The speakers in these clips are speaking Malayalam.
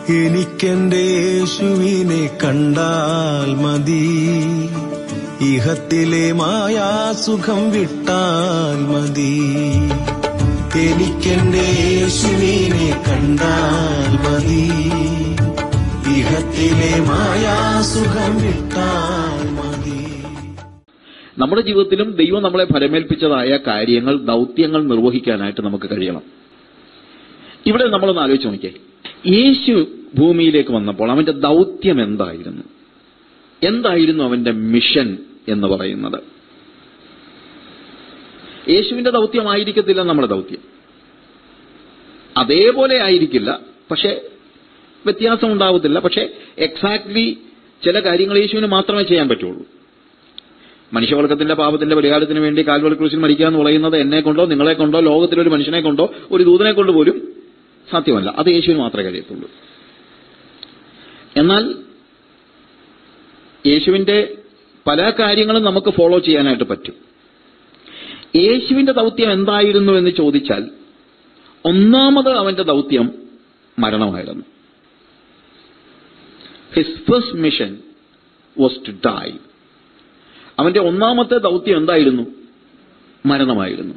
എനിക്കെന്റെ യേശുവിനെ കണ്ടാൽ മതി ഇഹത്തിലെ മായാസുഖം വിട്ടാൽ മതി എനിക്കെന്റെ യേശുവിനെ കണ്ടാൽ മതി ഇഹത്തിലെ മായാസുഖം വിട്ടാൽ മതി നമ്മുടെ ജീവിതത്തിലും ദൈവം നമ്മളെ ഫലമേൽപ്പിച്ചതായ കാര്യങ്ങൾ ദൗത്യങ്ങൾ നിർവഹിക്കാനായിട്ട് നമുക്ക് കഴിയണം ഇവിടെ നമ്മളൊന്ന് ആലോചിച്ച് നോക്കിയേ യേശു ഭൂമിയിലേക്ക് വന്നപ്പോൾ അവന്റെ ദൗത്യം എന്തായിരുന്നു എന്തായിരുന്നു അവന്റെ മിഷൻ എന്ന് പറയുന്നത് യേശുവിന്റെ ദൗത്യമായിരിക്കത്തില്ല നമ്മുടെ ദൗത്യം അതേപോലെ ആയിരിക്കില്ല പക്ഷെ വ്യത്യാസം ഉണ്ടാവത്തില്ല പക്ഷെ എക്സാക്ട്ലി ചില കാര്യങ്ങൾ യേശുവിന് മാത്രമേ ചെയ്യാൻ പറ്റുള്ളൂ മനുഷ്യവർഗത്തിന്റെ പാപത്തിന്റെ പരിഹാരത്തിന് വേണ്ടി കാൽവറി ക്രൂശിൽ മരിക്കുക എന്ന് പറയുന്നത് എന്നെ കൊണ്ടോ നിങ്ങളെ കൊണ്ടോ ലോകത്തിലൊരു മനുഷ്യനെ കൊണ്ടോ ഒരു ദൂതനെ കൊണ്ട് പോലും സാധ്യമല്ല അത് യേശുവിന് മാത്രമേ കഴിയത്തുള്ളൂ എന്നാൽ യേശുവിന്റെ പല കാര്യങ്ങളും നമുക്ക് ഫോളോ ചെയ്യാനായിട്ട് പറ്റും യേശുവിന്റെ ദൗത്യം എന്തായിരുന്നു എന്ന് ചോദിച്ചാൽ ഒന്നാമത് അവന്റെ ദൗത്യം മരണമായിരുന്നു his first mission was to die അവന്റെ ഒന്നാമത്തെ ദൗത്യം എന്തായിരുന്നു മരണമായിരുന്നു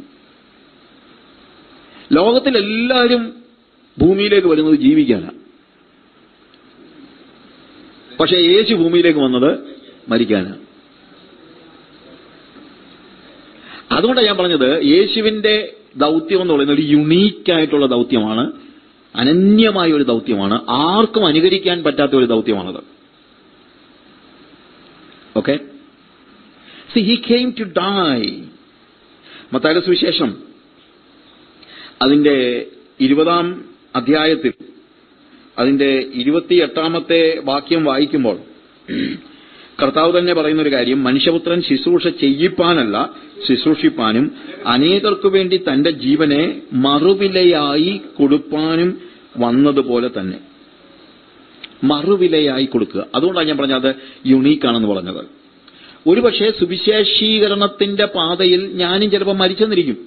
ലോകത്തിൽ എല്ലാവരും ഭൂമിയിലേക്ക് വരുന്നത് ജീവിക്കാനാണ് പക്ഷെ യേശു ഭൂമിയിലേക്ക് വന്നത് മരിക്കാനാണ് അതുകൊണ്ടാണ് ഞാൻ പറഞ്ഞത് യേശുവിന്റെ ദൗത്യം എന്ന് പറയുന്നത് ഒരു യുണീക്കായിട്ടുള്ള ദൗത്യമാണ് അനന്യമായ ഒരു ദൗത്യമാണ് ആർക്കും അനുകരിക്കാൻ പറ്റാത്ത ഒരു ദൗത്യമാണത് okay see he came to die മത്തായുടെ സുവിശേഷം അതിന്റെ ഇരുപതാം അധ്യായത്തിൽ അതിന്റെ ഇരുപത്തിയെട്ടാമത്തെ വാക്യം വായിക്കുമ്പോൾ കർത്താവ് തന്നെ പറയുന്ന ഒരു കാര്യം മനുഷ്യപുത്രൻ ശുശ്രൂഷ ചെയ്യിപ്പാനല്ല ശുശ്രൂഷിപ്പാനും അനേകർക്കു വേണ്ടി തന്റെ ജീവനെ മറുവിലയായി കൊടുപ്പാനും വന്നതുപോലെ തന്നെ മറുവിലയായി കൊടുക്കുക അതുകൊണ്ടാണ് ഞാൻ പറഞ്ഞത് യുണീക്കാണെന്ന് പറഞ്ഞത് ഒരുപക്ഷെ സുവിശേഷീകരണത്തിന്റെ പാതയിൽ ഞാനും ചിലപ്പോൾ മരിച്ചെന്നിരിക്കും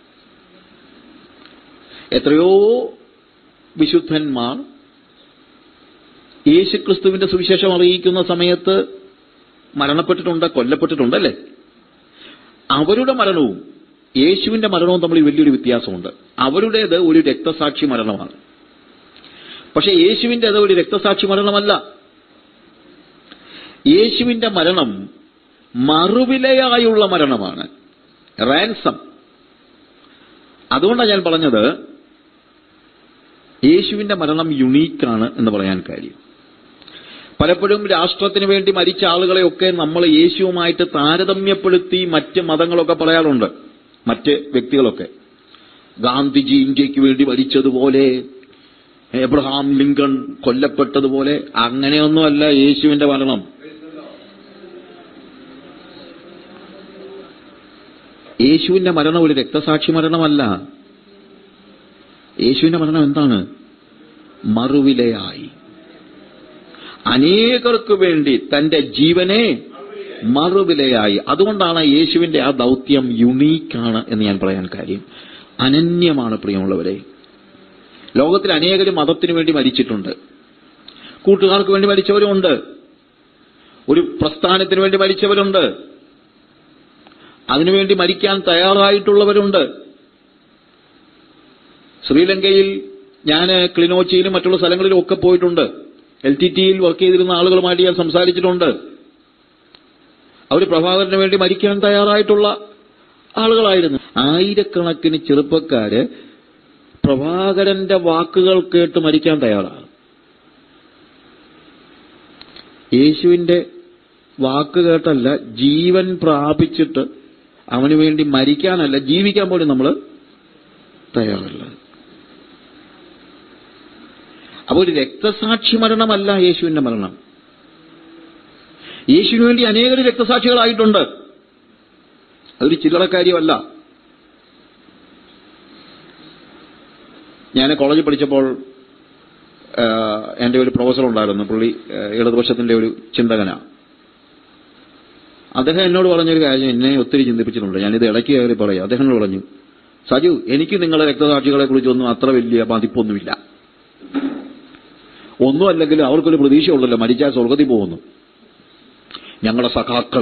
എത്രയോ വിശുദ്ധന്മാർ യേശുക്രിസ്തുവിന്റെ സുവിശേഷം അറിയിക്കുന്ന സമയത്ത് മരണപ്പെട്ടിട്ടുണ്ട് കൊല്ലപ്പെട്ടിട്ടുണ്ട് അല്ലേ അവരുടെ മരണവും യേശുവിന്റെ മരണവും തമ്മിൽ വലിയൊരു വ്യത്യാസമുണ്ട് അവരുടേത് ഒരു രക്തസാക്ഷി മരണമാണ് പക്ഷെ യേശുവിൻ്റെത് ഒരു രക്തസാക്ഷി മരണമല്ല യേശുവിന്റെ മരണം മറുവിലയായുള്ള മരണമാണ് റാൻസം അതുകൊണ്ടാണ് ഞാൻ പറഞ്ഞത് യേശുവിന്റെ മരണം യുണീക്കാണ് എന്ന് പറയാൻ കാര്യം പലപ്പോഴും രാഷ്ട്രത്തിന് വേണ്ടി മരിച്ച ആളുകളെയൊക്കെ നമ്മൾ യേശുവുമായിട്ട് താരതമ്യപ്പെടുത്തി മറ്റ് മതങ്ങളൊക്കെ പറയാറുണ്ട് മറ്റ് വ്യക്തികളൊക്കെ ഗാന്ധിജി ഇന്ത്യക്ക് വേണ്ടി മരിച്ചതുപോലെ എബ്രഹാം ലിങ്കൺ കൊല്ലപ്പെട്ടതുപോലെ അങ്ങനെയൊന്നുമല്ല യേശുവിന്റെ മരണം യേശുവിന്റെ മരണം ഒരു രക്തസാക്ഷി മരണമല്ല യേശുവിന്റെ മരണം എന്താണ് മറുവിലയായി അനേകർക്ക് വേണ്ടി തന്റെ ജീവനെ മറുവിലയായി അതുകൊണ്ടാണ് യേശുവിന്റെ ആ ദൗത്യം യുണീക്കാണ് എന്ന് ഞാൻ പറയാൻ കാര്യം അനന്യമാണ് പ്രിയമുള്ളവരെ ലോകത്തിൽ അനേകരും മതത്തിന് വേണ്ടി മരിച്ചിട്ടുണ്ട് കൂട്ടുകാർക്ക് വേണ്ടി മരിച്ചവരുമുണ്ട് ഒരു പ്രസ്ഥാനത്തിന് വേണ്ടി മരിച്ചവരുണ്ട് അതിനുവേണ്ടി മരിക്കാൻ തയ്യാറായിട്ടുള്ളവരുണ്ട് ശ്രീലങ്കയിൽ ഞാൻ ക്ലിനോച്ചിയിലും മറ്റുള്ള സ്ഥലങ്ങളിലും ഒക്കെ പോയിട്ടുണ്ട് എൽ ടി ടിയിൽ വർക്ക് ചെയ്തിരുന്ന ആളുകളുമായിട്ട് ഞാൻ സംസാരിച്ചിട്ടുണ്ട് അവർ പ്രഭാകരന് വേണ്ടി മരിക്കാൻ തയ്യാറായിട്ടുള്ള ആളുകളായിരുന്നു ആയിരക്കണക്കിന് ചെറുപ്പക്കാര് പ്രഭാകരന്റെ വാക്കുകൾ കേട്ട് മരിക്കാൻ തയ്യാറാണ് യേശുവിന്റെ വാക്ക് കേട്ടല്ല ജീവൻ പ്രാപിച്ചിട്ട് അവന് വേണ്ടി മരിക്കാനല്ല ജീവിക്കാൻ പോലും നമ്മൾ തയ്യാറല്ല അപ്പൊ ഒരു രക്തസാക്ഷി മരണമല്ല യേശുവിന്റെ മരണം യേശുവിന് വേണ്ടി അനേകം രക്തസാക്ഷികളായിട്ടുണ്ട് അതൊരു ചില്ലറക്കാര്യമല്ല ഞാൻ കോളേജിൽ പഠിച്ചപ്പോൾ എൻ്റെ ഒരു പ്രൊഫസർ ഉണ്ടായിരുന്നു പുള്ളി ആ, ഇടതുപക്ഷത്തിന്റെ ഒരു ചിന്തകനാ അദ്ദേഹം എന്നോട് പറഞ്ഞൊരു കാര്യം എന്നെ ഒത്തിരി ചിന്തിപ്പിച്ചിട്ടുണ്ട് ഞാനിത് ഇടയ്ക്ക് കയറി പറയാം അദ്ദേഹം എന്നോട് പറഞ്ഞു സജു എനിക്ക് നിങ്ങളെ രക്തസാക്ഷികളെ കുറിച്ചൊന്നും അത്ര വലിയ മതിപ്പൊന്നുമില്ല ഒന്നും അല്ലെങ്കിൽ അവർക്കൊരു പ്രതീക്ഷയുള്ളല്ലോ മരിച്ചാൽ സ്വർഗത്തിൽ പോകുന്നു ഞങ്ങളുടെ സഖാക്കൾ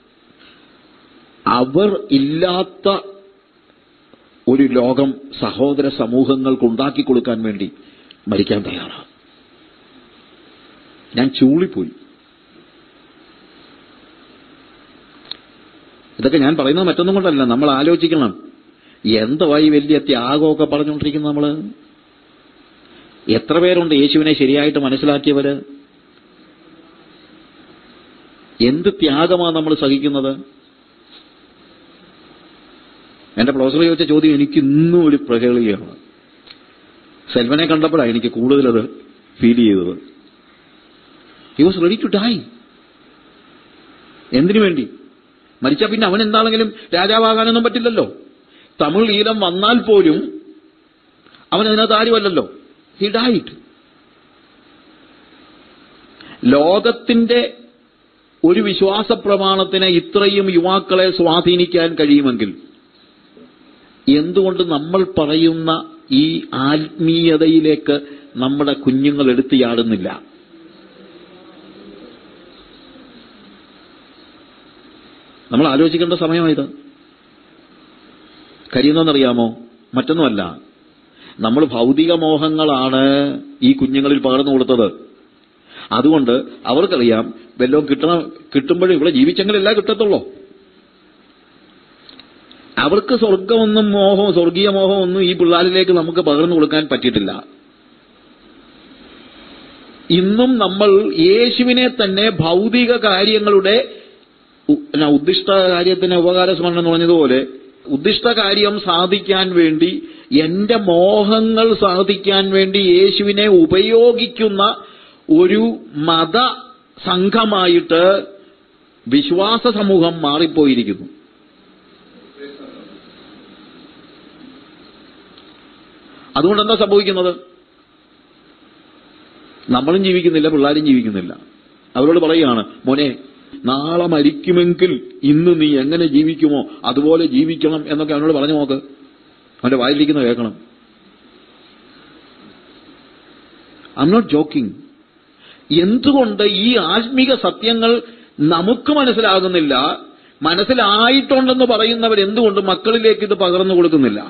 അവർ ഇല്ലാത്ത ഒരു ലോകം സഹോദര സമൂഹങ്ങൾക്ക് ഉണ്ടാക്കി കൊടുക്കാൻ വേണ്ടി മരിക്കാൻ തയ്യാറാണ് ഞാൻ ചൂളിപ്പോയി ഇതൊക്കെ ഞാൻ പറയുന്നത് മറ്റൊന്നും കൊണ്ടല്ല നമ്മൾ ആലോചിക്കണം എന്തുവാ ഈ വലിയ ത്യാഗമൊക്കെ പറഞ്ഞുകൊണ്ടിരിക്കുന്നത് നമ്മള് എത്ര പേരുണ്ട് യേശുവിനെ ശരിയായിട്ട് മനസ്സിലാക്കിയവര് എന്ത് ത്യാഗമാണ് നമ്മൾ സഹിക്കുന്നത് എന്റെ പ്രൊഫസർ ചോദിച്ച ചോദ്യം എനിക്ക് ഇന്നും ഒരു പ്രഹേളിയാണ് സെൽവനെ കണ്ടപ്പോഴാണ് എനിക്ക് കൂടുതലത് ഫീൽ ചെയ്തത് he was ready to die എന്തിനു വേണ്ടി മരിച്ചാൽ പിന്നെ അവൻ എന്താണെങ്കിലും രാജാവാകാനൊന്നും പറ്റില്ലല്ലോ തമിഴ് ഈലം വന്നാൽ പോലും അവൻ അതിനകത്ത് ആരുമല്ലല്ലോ ഹി ഡൈഡ് ലോകത്തിന്റെ ഒരു വിശ്വാസ പ്രമാണത്തിന് ഇത്രയും യുവാക്കളെ സ്വാധീനിക്കാൻ കഴിയുമെങ്കിൽ എന്തുകൊണ്ട് നമ്മൾ പറയുന്ന ഈ ആത്മീയതയിലേക്ക് നമ്മുടെ കുഞ്ഞുങ്ങൾ എടുത്തു ചാടുന്നില്ല നമ്മൾ ആലോചിക്കേണ്ട സമയമായത് കരിയുന്നറിയാമോ മറ്റൊന്നുമല്ല നമ്മൾ ഭൗതിക മോഹങ്ങളാണ് ഈ കുഞ്ഞുങ്ങളിൽ പകർന്നു കൊടുത്തത് അതുകൊണ്ട് അവർക്കറിയാം വല്ലതും കിട്ടണം കിട്ടുമ്പോഴും ഇവിടെ ജീവിച്ചെങ്കിലല്ല കിട്ടത്തുള്ളൂ അവർക്ക് സ്വർഗമൊന്നും മോഹവും സ്വർഗീയ മോഹവും ഒന്നും ഈ പിള്ളാരിലേക്ക് നമുക്ക് പകർന്നു കൊടുക്കാൻ പറ്റിയിട്ടില്ല ഇന്നും നമ്മൾ യേശുവിനെ തന്നെ ഭൗതിക കാര്യങ്ങളുടെ ഉ- എന്നാ, ഉദ്ദിഷ്ട കാര്യത്തിന് ഉപകാരസ്മരണം എന്ന് പറഞ്ഞതുപോലെ ഉദ്ദിഷ്ട കാര്യം സാധിക്കാൻ വേണ്ടി എന്റെ മോഹങ്ങൾ സാധിക്കാൻ വേണ്ടി യേശുവിനെ ഉപയോഗിക്കുന്ന ഒരു മത സംഘമായിട്ട് വിശ്വാസ സമൂഹം മാറിപ്പോയിരിക്കുന്നു അതുകൊണ്ട് എന്താ സംഭവിക്കുന്നത് നമ്മളും ജീവിക്കുന്നില്ല പിള്ളേരും ജീവിക്കുന്നില്ല അവരോട് പറയുകയാണ് മോനെ നാളെ മരിക്കുമെങ്കിൽ ഇന്ന് നീ എങ്ങനെ ജീവിക്കുമോ അതുപോലെ ജീവിക്കണം എന്നൊക്കെ അവനോട് പറഞ്ഞു നോക്ക് അവന്റെ വായിലിരിക്കുന്ന കേൾക്കണം ഐ നോട്ട് ജോക്കിംഗ് എന്തുകൊണ്ട് ഈ ആത്മീക സത്യങ്ങൾ നമുക്ക് മനസ്സിലാകുന്നില്ല മനസ്സിലായിട്ടുണ്ടെന്ന് പറയുന്നവർ എന്തുകൊണ്ട് മക്കളിലേക്ക് ഇത് പകർന്നു കൊടുക്കുന്നില്ല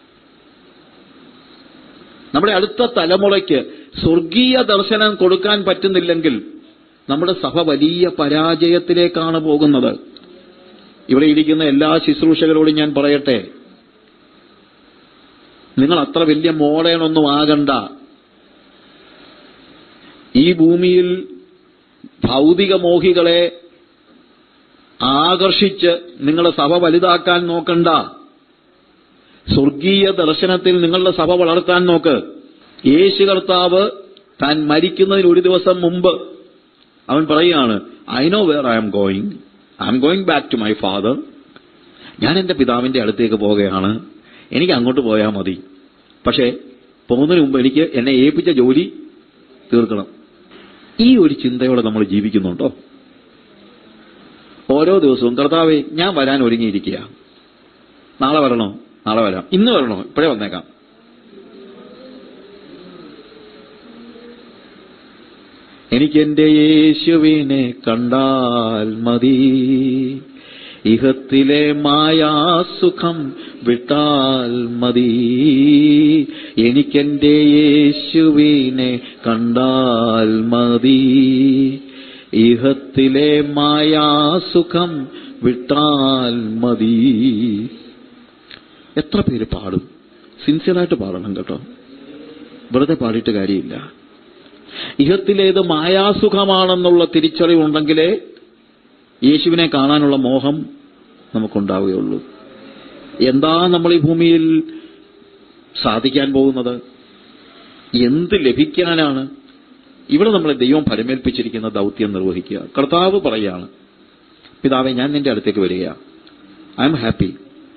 നമ്മുടെ അടുത്ത തലമുറയ്ക്ക് സ്വർഗീയ ദർശനം കൊടുക്കാൻ പറ്റുന്നില്ലെങ്കിൽ നമ്മുടെ സഭ വലിയ പരാജയത്തിലേക്കാണ് പോകുന്നത് ഇവിടെ ഇരിക്കുന്ന എല്ലാ ശുശ്രൂഷകരോടും ഞാൻ പറയട്ടെ നിങ്ങൾ അത്ര വലിയ മോഡേണൊന്നും ആകണ്ട ഈ ഭൂമിയിൽ ഭൗതിക മോഹികളെ ആകർഷിച്ച് നിങ്ങളുടെ സഭ വലുതാക്കാൻ നോക്കണ്ട സ്വർഗീയ ദർശനത്തിൽ നിങ്ങളുടെ സഭ വളർത്താൻ നോക്ക് യേശു കർത്താവ് താൻ മരിക്കുന്നതിന് ഒരു ദിവസം മുമ്പ് അവൻ പറയുകയാണ് I know where I'm going I'm going back to my father ഞാൻ എന്റെ പിതാവിന്റെ അടുത്തേക്ക് പോവുകയാണ് എനിക്ക് അങ്ങോട്ട് പോയാൽ മതി പക്ഷേ പോകുന്നതിന് മുമ്പ് എനിക്ക് എന്നെ ഏൽപ്പിച്ച ജോലി തീർക്കണം ഈ ഒരു ചിന്തയോടെ നമ്മൾ ജീവിക്കുന്നുണ്ടോ ഓരോ ദിവസവും കർത്താവെ ഞാൻ വരാൻ ഒരുങ്ങിയിരിക്കുക നാളെ വരണോ നാളെ വരാം ഇന്ന് വരണോ ഇപ്പോഴേ വന്നേക്കാം എനിക്ക് എന്റെ യേശുവിനെ കണ്ടാൽ മതി ഇഹത്തിലെ മായാസുഖം വിട്ടാൽ മതി എനിക്കെന്റെ യേശുവിനെ കണ്ടാൽ മതി ഇഹത്തിലെ മായാസുഖം വിട്ടാൽ മതി എത്ര പേര് പാടും സിൻസിയറായിട്ട് പാടണം കേട്ടോ വെറുതെ പാടിയിട്ട് കാര്യമില്ല ഇഹത്തിലേത് മായാസുഖമാണെന്നുള്ള തിരിച്ചറിവുണ്ടെങ്കിലേ യേശുവിനെ കാണാനുള്ള മോഹം നമുക്കുണ്ടാവുകയുള്ളൂ എന്താ നമ്മൾ ഈ ഭൂമിയിൽ സാധിക്കാൻ പോകുന്നത് എന്ത് ലഭിക്കാനാണ് ഇവിടെ നമ്മളെ ദൈവം ഫലമേൽപ്പിച്ചിരിക്കുന്ന ദൗത്യം നിർവഹിക്കുക കർത്താവ് പറയാണ് പിതാവെ ഞാൻ നിന്റെ അടുത്തേക്ക് വരിക ഐ എം ഹാപ്പി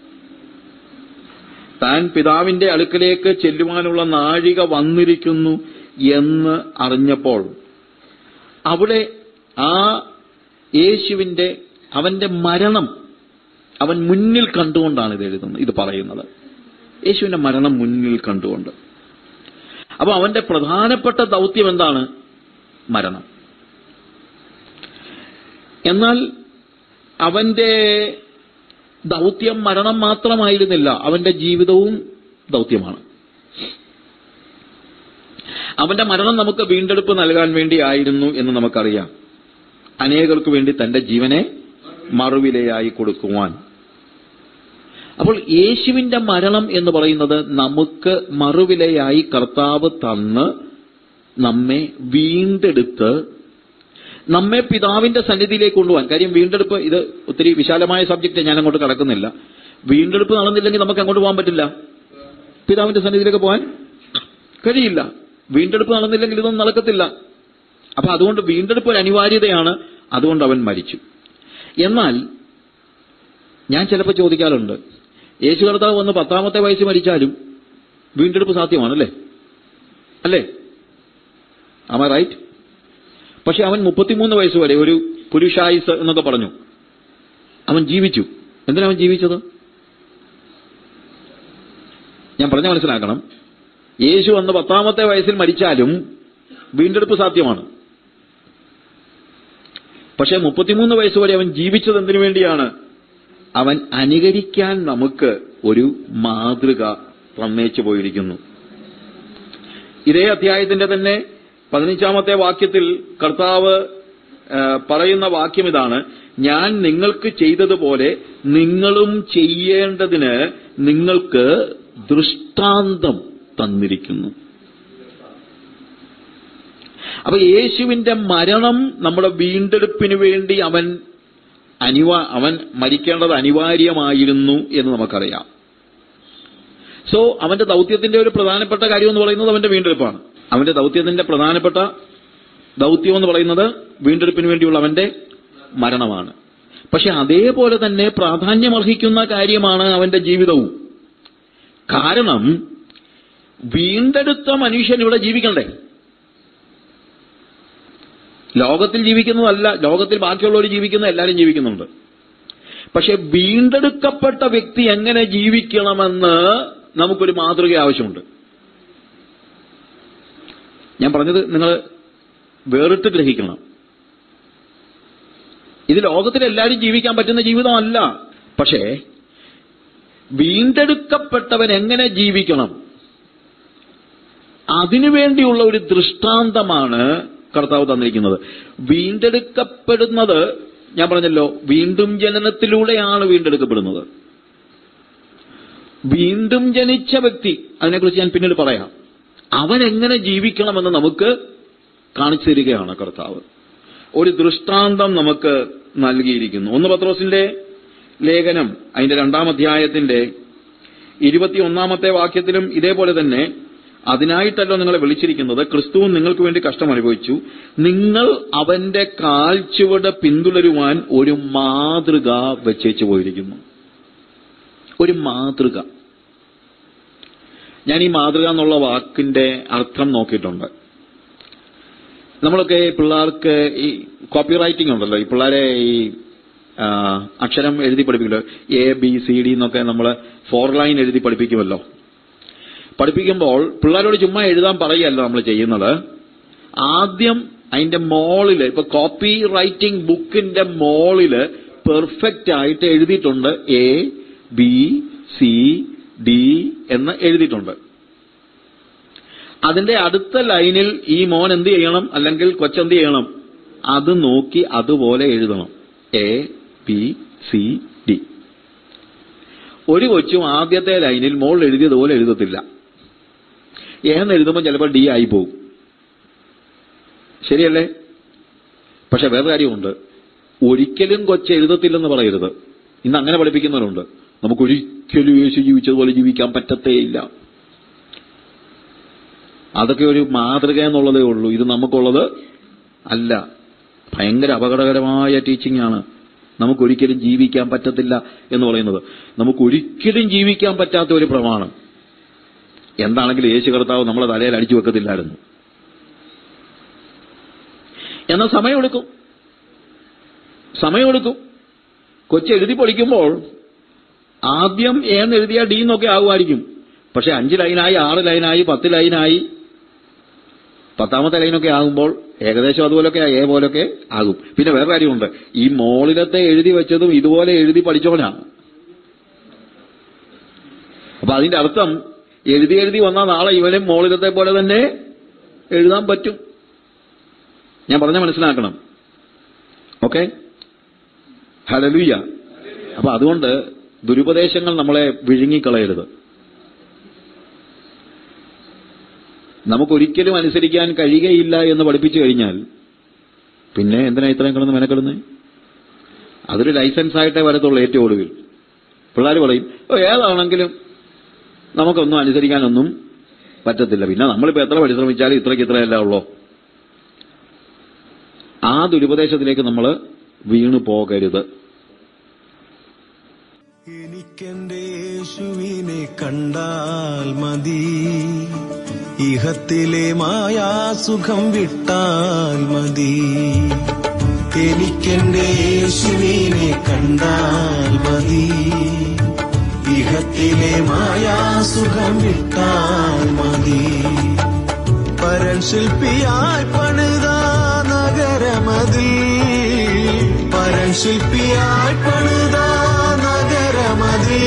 താൻ പിതാവിന്റെ അടുക്കലേക്ക് ചെല്ലുവാനുള്ള നാഴിക വന്നിരിക്കുന്നു എന്ന് അറിഞ്ഞപ്പോൾ അവിടെ ആ യേശുവിന്റെ അവന്റെ മരണം അവൻ മുന്നിൽ കണ്ടുകൊണ്ടാണ് ഇത് എഴുതുന്നത് ഇത് പറയുന്നത് യേശുവിന്റെ മരണം മുന്നിൽ കണ്ടുകൊണ്ട് അപ്പൊ അവന്റെ പ്രധാനപ്പെട്ട ദൗത്യം എന്താണ് മരണം എന്നാൽ അവന്റെ ദൗത്യം മരണം മാത്രമായിരുന്നില്ല അവന്റെ ജീവിതവും ദൗത്യമാണ് അവന്റെ മരണം നമുക്ക് വീണ്ടെടുപ്പ് നൽകാൻ വേണ്ടിയായിരുന്നു എന്ന് നമുക്കറിയാം അനേകർക്ക് വേണ്ടി തന്റെ ജീവനെ മറുവിലയായി കൊടുക്കുവാൻ അപ്പോൾ യേശുവിന്റെ മരണം എന്ന് പറയുന്നത് നമുക്ക് മറുവിലയായി കർത്താവ് തന്ന് നമ്മെ വീണ്ടെടുത്ത് നമ്മെ പിതാവിന്റെ സന്നിധിയിലേക്ക് കൊണ്ടുപോകാൻ കാര്യം വീണ്ടെടുപ്പ് ഇത് ഒത്തിരി വിശാലമായ സബ്ജക്റ്റ് ഞാൻ അങ്ങോട്ട് കടക്കുന്നില്ല വീണ്ടെടുപ്പ് നടന്നില്ലെങ്കിൽ നമുക്ക് അങ്ങോട്ട് പോകാൻ പറ്റില്ല പിതാവിന്റെ സന്നിധിയിലേക്ക് പോകാൻ കഴിയില്ല വീണ്ടെടുപ്പ് നടന്നില്ലെങ്കിൽ ഇതൊന്നും നടക്കത്തില്ല അപ്പൊ അതുകൊണ്ട് വീണ്ടെടുപ്പ് ഒരു അനിവാര്യതയാണ് അതുകൊണ്ട് അവൻ മരിച്ചു എന്നാൽ ഞാൻ ചിലപ്പോൾ ചോദിക്കാറുണ്ട് യേശു കർത്താവ് വന്ന് പത്താമത്തെ വയസ്സ് മരിച്ചാലും വീണ്ടെടുപ്പ് സാധ്യമാണല്ലേ അല്ലേ ആമ റൈറ്റ് പക്ഷെ അവൻ മുപ്പത്തിമൂന്ന് വയസ്സ് വരെ ഒരു പുരുഷായുസ് എന്നൊക്കെ പറഞ്ഞു അവൻ ജീവിച്ചു എന്തിനാ അവൻ ജീവിച്ചത് ഞാൻ പറഞ്ഞ മനസ്സിലാക്കണം യേശു അന്ന് പത്താമത്തെ വയസ്സിൽ മരിച്ചാലും വീണ്ടെടുപ്പ് സാധ്യമാണ് പക്ഷെ മുപ്പത്തിമൂന്ന് വയസ്സ് വരെ അവൻ ജീവിച്ചത് എന്തിനു വേണ്ടിയാണ് അവൻ അനുകരിക്കാൻ നമുക്ക് ഒരു മാതൃക തന്നേച്ചു പോയിരിക്കുന്നു ഇതേ അധ്യായത്തിന്റെ തന്നെ പതിനഞ്ചാമത്തെ വാക്യത്തിൽ കർത്താവ് ആ, പറയുന്ന വാക്യം ഇതാണ് ഞാൻ നിങ്ങൾക്ക് ചെയ്തതുപോലെ നിങ്ങളും ചെയ്യേണ്ടതിന് നിങ്ങൾക്ക് ദൃഷ്ടാന്തം തന്നിരിക്കുന്നു അപ്പൊ യേശുവിന്റെ മരണം നമ്മുടെ വീണ്ടെടുപ്പിന് വേണ്ടി അവൻ അനിവാ അവൻ മരിക്കേണ്ടത് അനിവാര്യമായിരുന്നു എന്ന് നമുക്കറിയാം സോ അവന്റെ ദൗത്യത്തിന്റെ ഒരു പ്രധാനപ്പെട്ട കാര്യം എന്ന് പറയുന്നത് അവന്റെ വീണ്ടെടുപ്പാണ് അവന്റെ ദൗത്യത്തിന്റെ പ്രധാനപ്പെട്ട ദൗത്യം എന്ന് പറയുന്നത് വീണ്ടെടുപ്പിന് വേണ്ടിയുള്ള അവന്റെ മരണമാണ് പക്ഷെ അതേപോലെ തന്നെ പ്രാധാന്യമർഹിക്കുന്ന കാര്യമാണ് അവന്റെ ജീവിതവും കാരണം വീണ്ടെടുത്ത മനുഷ്യൻ ഇവിടെ ജീവിക്കണ്ടേ ലോകത്തിൽ ജീവിക്കുന്നതല്ല ലോകത്തിൽ ബാക്കിയുള്ളവർ ജീവിക്കുന്ന എല്ലാവരും ജീവിക്കുന്നുണ്ട് പക്ഷെ വീണ്ടെടുക്കപ്പെട്ട വ്യക്തി എങ്ങനെ ജീവിക്കണമെന്ന് നമുക്കൊരു മാതൃക ആവശ്യമുണ്ട് ഞാൻ പറഞ്ഞത് നിങ്ങൾ വേറിട്ട് ഗ്രഹിക്കണം ഇത് ലോകത്തിൽ എല്ലാവരും ജീവിക്കാൻ പറ്റുന്ന ജീവിതമല്ല പക്ഷേ വീണ്ടെടുക്കപ്പെട്ടവൻ എങ്ങനെ ജീവിക്കണം അതിനുവേണ്ടിയുള്ള ഒരു ദൃഷ്ടാന്തമാണ് കർത്താവ് തന്നിരിക്കുന്നത് വീണ്ടെടുക്കപ്പെടുന്നത് ഞാൻ പറഞ്ഞല്ലോ വീണ്ടും ജനനത്തിലൂടെയാണ് വീണ്ടെടുക്കപ്പെടുന്നത് വീണ്ടും ജനിച്ച വ്യക്തി അതിനെക്കുറിച്ച് ഞാൻ പിന്നീട് പറയാം അവൻ എങ്ങനെ ജീവിക്കണമെന്ന് നമുക്ക് കാണിച്ചു തരികയാണ് കർത്താവ് ഒരു ദൃഷ്ടാന്തം നമുക്ക് നൽകിയിരിക്കുന്നു ഒന്ന് പത്രോസിന്റെ ലേഖനം അതിന്റെ രണ്ടാം അധ്യായത്തിന്റെ ഇരുപത്തിയൊന്നാമത്തെ വാക്യത്തിലും ഇതേപോലെ തന്നെ അതിനായിട്ടല്ലോ നിങ്ങളെ വിളിച്ചിരിക്കുന്നത് ക്രിസ്തുവും നിങ്ങൾക്ക് വേണ്ടി കഷ്ടം അനുഭവിച്ചു നിങ്ങൾ അവന്റെ കാൽച്ചുവട് പിന്തുടരുവാൻ ഒരു മാതൃക വെച്ചേച്ചു പോയിരിക്കുന്നു ഒരു മാതൃക ഞാൻ ഈ മാതൃക എന്നുള്ള വാക്കിന്റെ അർത്ഥം നോക്കിയിട്ടുണ്ട് നമ്മളൊക്കെ പിള്ളേർക്ക് ഈ കോപ്പി റൈറ്റിംഗ് ഉണ്ടല്ലോ ഈ പിള്ളേരെ ഈ ആ, അക്ഷരം എഴുതി പഠിപ്പിക്കുമല്ലോ എ ബി സി ഡി എന്നൊക്കെ നമ്മൾ ഫോർ ലൈൻ എഴുതി പഠിപ്പിക്കുമല്ലോ പഠിപ്പിക്കുമ്പോൾ പിള്ളേരോട് ചുമ്മാ എഴുതാൻ പറയുകയല്ല നമ്മൾ ചെയ്യുന്നത് ആദ്യം അതിന്റെ മോളില് ഇപ്പൊ കോപ്പി റൈറ്റിംഗ് ബുക്കിന്റെ മോളില് പെർഫെക്റ്റ് ആയിട്ട് എഴുതിയിട്ടുണ്ട് എ ബി സി ഡി എന്ന് എഴുതിയിട്ടുണ്ട് അതിന്റെ അടുത്ത ലൈനിൽ ഈ മോൻ എന്ത് ചെയ്യണം അല്ലെങ്കിൽ കൊച്ചെന്ത് ചെയ്യണം അത് നോക്കി അതുപോലെ എഴുതണം എ ബി സി ഡി ഒരു കൊച്ചും ആദ്യത്തെ ലൈനിൽ മോൾ എഴുതിയതുപോലെ എഴുതത്തില്ല എന്ന് എഴുതുമ്പോൾ ചിലപ്പോൾ ഡി ആയി പോകും ശരിയല്ലേ പക്ഷെ വേറെ കാര്യമുണ്ട് ഒരിക്കലും കൊച്ച് എഴുതത്തില്ലെന്ന് പറയരുത് ഇന്ന് അങ്ങനെ പഠിപ്പിക്കുന്നവരുണ്ട് നമുക്ക് ഒരിക്കലും യേശു ജീവിച്ചതുപോലെ ജീവിക്കാൻ പറ്റത്തേയില്ല അതൊക്കെ ഒരു മാതൃക എന്നുള്ളതേ ഉള്ളൂ ഇത് നമുക്കുള്ളത് അല്ല ഭയങ്കര അപകടകരമായ ടീച്ചിങ് ആണ് നമുക്കൊരിക്കലും ജീവിക്കാൻ പറ്റത്തില്ല എന്ന് പറയുന്നത് നമുക്കൊരിക്കലും ജീവിക്കാൻ പറ്റാത്ത ഒരു പ്രമാണം എന്താണെങ്കിലും യേശു കർത്താവ് നമ്മളെ തലയിൽ അടിച്ചു വെക്കത്തില്ലായിരുന്നു എന്നാൽ സമയമെടുക്കും സമയമെടുക്കും കൊച്ചു എഴുതി പഠിക്കുമ്പോൾ ആദ്യം ഏന്ന് എഴുതിയ ഡി എന്നൊക്കെ ആകുമായിരിക്കും പക്ഷെ അഞ്ച് ലൈനായി ആറ് ലൈനായി പത്ത് ലൈനായി പത്താമത്തെ ലൈനൊക്കെ ആകുമ്പോൾ ഏകദേശം അതുപോലൊക്കെ എ പോലൊക്കെ ആകും പിന്നെ വേറെ കാര്യമുണ്ട് ഈ മോളിലത്തെ എഴുതി വെച്ചതും ഇതുപോലെ എഴുതി പഠിച്ചോനാ അപ്പൊ അതിന്റെ അർത്ഥം എഴുതി എഴുതി വന്ന നാളെ ഇവനും മോളിലത്തെ പോലെ തന്നെ എഴുതാൻ പറ്റും ഞാൻ പറഞ്ഞ മനസ്സിലാക്കണം ഓക്കെ ഹലലുയ്യ അപ്പൊ അതുകൊണ്ട് ദുരുപദേശങ്ങൾ നമ്മളെ വിഴുങ്ങിക്കളയരുത് നമുക്കൊരിക്കലും അനുസരിക്കാൻ കഴിയുകയില്ല എന്ന് പഠിപ്പിച്ചു കഴിഞ്ഞാൽ പിന്നെ എന്തിനാ ഇത്രയും കിടന്ന് മെനക്കെടുന്നത് അതൊരു ലൈസൻസ് ആയിട്ടേ വരത്തുള്ളൂ ഏറ്റവും ഒടുവിൽ പിള്ളേർ പറയും ഓ ഏതാണെങ്കിലും നമുക്കൊന്നും അനുസരിക്കാനൊന്നും പറ്റത്തില്ല പിന്നെ നമ്മളിപ്പോ എത്ര പരിശ്രമിച്ചാലും ഇത്രയ്ക്ക് ഇത്രയല്ല ഉള്ളോ ആ ദുരുപദേശത്തിലേക്ക് നമ്മൾ വീണു പോകരുത് എനിക്കെന്റെ യേശുവിനെ കണ്ടാൽ മതി ഇഹത്തിലെ മായാസുഖം വിട്ടാൽ മതി എനിക്കെന്റെ യേശുവിനെ കണ്ടാൽ മതി ഇഹത്തിലെ മായാസുഖം വിട്ടാൽ മതി പരൻ ശില്പിയായി പണിത നഗരമതിൽ പരൻ ശില്പിയായി പണിത നഗരമതിൽ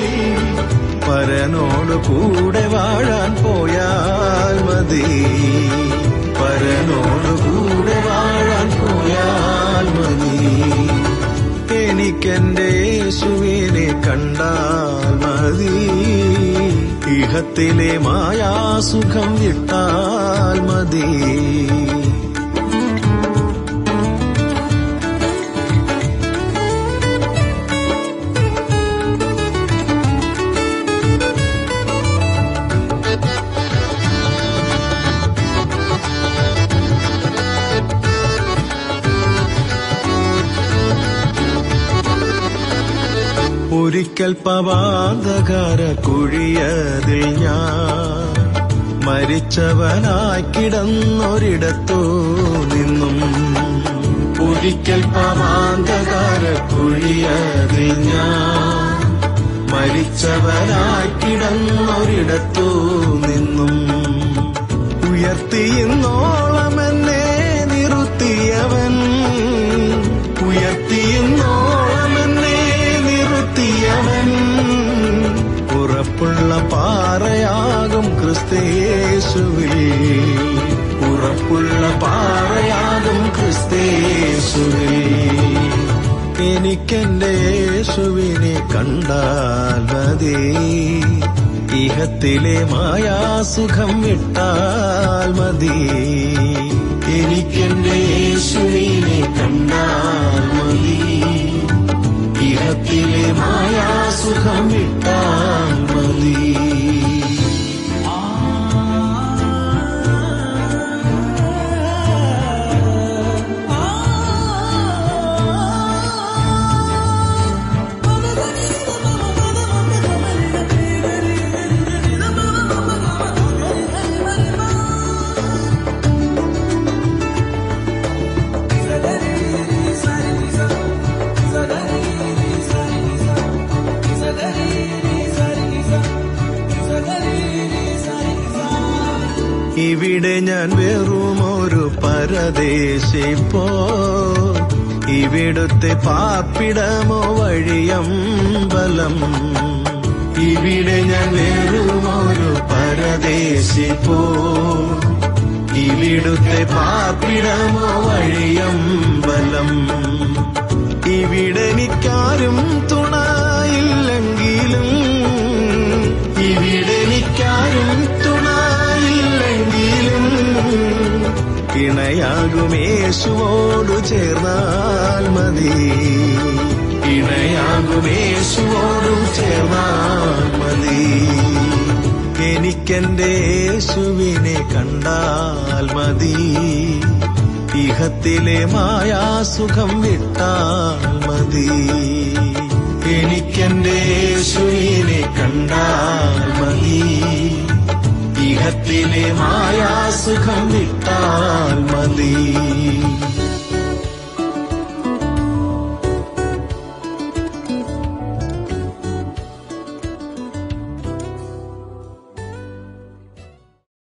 പരനോട് കൂടെ വാഴാൻ പോയാൽ മതി പരനോട് കൂടെ വാഴാൻ പോയാൽ മതി എനിക്കെന്റെ യേശുവിനെ കണ്ടാൽ മതി ഇഹത്തിലെ മായാസുഖം വിട്ടാൽ മതി ഒരിക്കൽ പവാന്തകര കുഴിയതിൽ ഞാൻ മരിച്ചവനായി കിടന്നൊരിടത്തു നിന്നും ഒരിക്കൽ പവാന്തകര കുഴിയതിൽ ഞാൻ മരിച്ചവനായി കിടന്നൊരിടത്തു നിന്നും ഉയർത്തിയിന്നോളം എന്നെ നിർത്തിയവൻ ഉയർത്തിയിന്നോളം എന്നെ നിർത്തിയവൻ ഉറപ്പുള്ള പാറയാകും ക്രിസ്തയേശുവിൽ ഉറപ്പുള്ള പാറയാകും ക്രിസ്തയേശുവിൽ എനിക്കെന്റെ യേശുവിനെ കണ്ടാൽ മതി ഇഹത്തിലെ മായാസുഖം വിട്ടാൽ മതി എനിക്കെന്റെ യേശുവിനെ കണ്ടാൽ മതി ഇഹത്തിലെ മായാസുഖം വിട്ടാൽ മതി ഇവിടെ ഞാൻ വെറും ഒരു പരദേശി പോ ഇവിടുത്തെ പാർപ്പിടമോ വഴിയമ്പലം ഇവിടെ ഞാൻ വെറും ഒരു പരദേശി പോ ഇവിടുത്തെ പാർപ്പിടമോ വഴിയമ്പലം ഇവിടെ എനിക്കാരും തുണയില്ലെങ്കിലും ഇവിടെ എനിക്കാരും തുണയില്ലെങ്കിലും ഇണയാകും യേശുവോടു ചേർന്നാൽ മതി ഇണയാകും യേശുവോടും ചേർന്നാൽ മതി എനിക്കെന്റെ യേശുവിനെ കണ്ടാൽ മതി ഇഹത്തിലെ മായാസുഖം വിട്ടാൽ മതി എനിക്കെന്റെ യേശുവിനെ കണ്ടാൽ മതി ഇഹത്തിലെ മായാസുഖം വിട്ടാൽ മതി